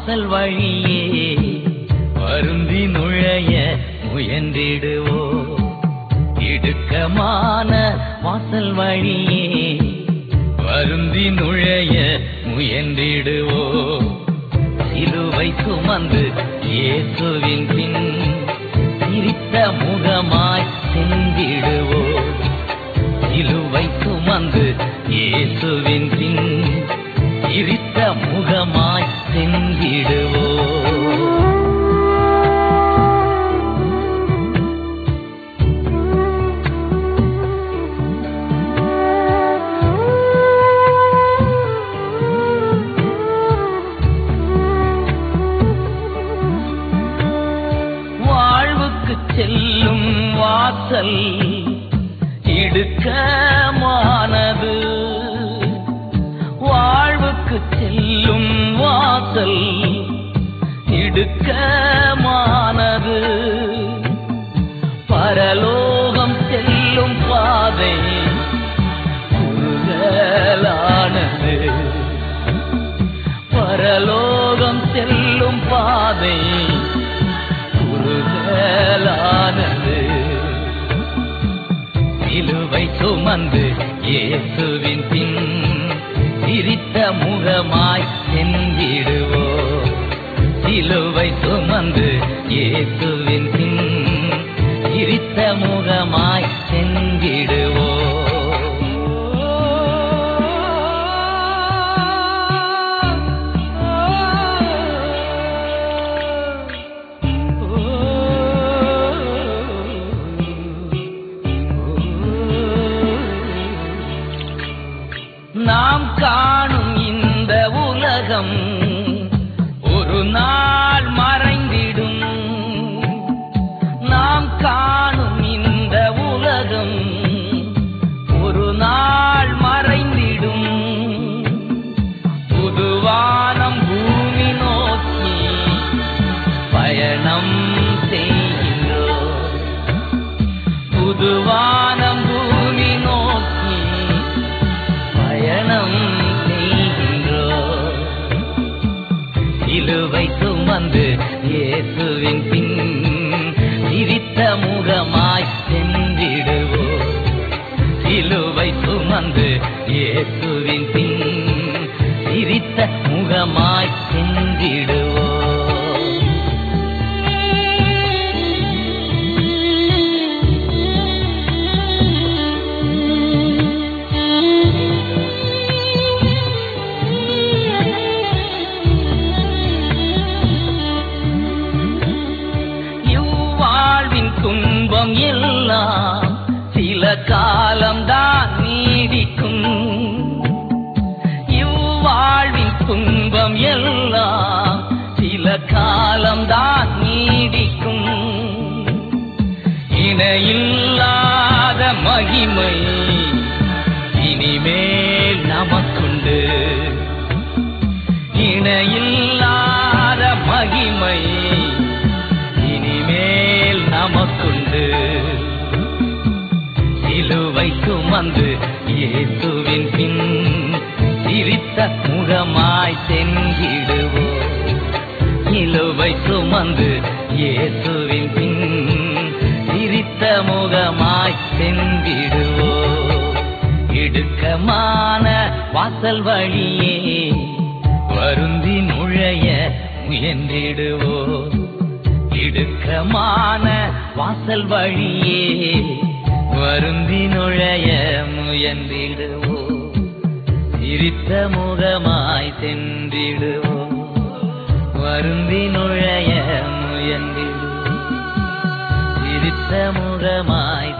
வாசல் வழியே வருந்தி நுழைய முயன்றிடுவோ இடுக்கமான வாசல் வழியே வருந்தி நுழைய முயன்றிடுவோ சிலுவை சுமந்து இயேசுவின் பின் சிரித்த முகமாய் சென்றிடுவோ சிலுவை சுமந்து இயேசுவின் பின் சிரித்த முகமாய் சென்றிடுவோ வாழ்வுக்கு செல்லும் வாசல் இடுக்கமானது வாழ்வுக்கு செல்லும் வாசல் இடுக்கமானது பரலோகம் செல்லும் பாதை குறுகலானது பரலோகம் செல்லும் பாதை குறுகலானது சிலுவை சுமந்து இயேசுவின் பின் சிரித்த முகமாய் சென்றிடுவோ சிலுவை சுமந்து இயேசுவின் பின் சிரித்த முகமாய் சென்றிடுவோ நாம் காணும் இந்த உலகம் ஒரு நாள் மறைந்திடும் நாம் காணும் இந்த உலகம் ஒரு நாள் மறைந்திடும் புதுவானம் பூமி நோக்கி பயணம் செய்கின்றோம் புதுவானம் பூமி நோக்கி பயணம் செய்கின்றோம் சிலுவை சுமந்து இயேசுவின் பின் சிரித்த முகமாய் சென்றிடுவோ சிலுவை சுமந்து இயேசுவின் பின் சிரித்த முகமாய் சென்றிடுவோ இவ்வாழ்வின் துன்பம் எல்லாம் சில காலம்தான் நீடிக்கும் இவ்வாழ்வின் துன்பம் எல்லாம் சில காலம்தான் நீடிக்கும் இணையில்லாத மகிமை இனிமேல் நமக்குண்டு இணையில்லாத மகிமை இனிமேல் நமக்குண்டு சிலுவை சுமந்து இயேசுவின் பின் சிரித்த முகமாய் சென்றிடுவோ சிலுவை சுமந்து இயேசுவின் பின் சிரித்த முகமாய் சென்றிடுவோ இடுக்கமான வாசல் வழியே வருந்தி நுழைய முயன்றிடுவோ இடுக்கமான வாசல் வழியே வருந்தி நுழைய முயன்றிடுவோ சிரித்த முகமாய் சென்றிடுவோ வருந்தி நுழைய முயன்றிடுவோ சிரித்த முகமாய்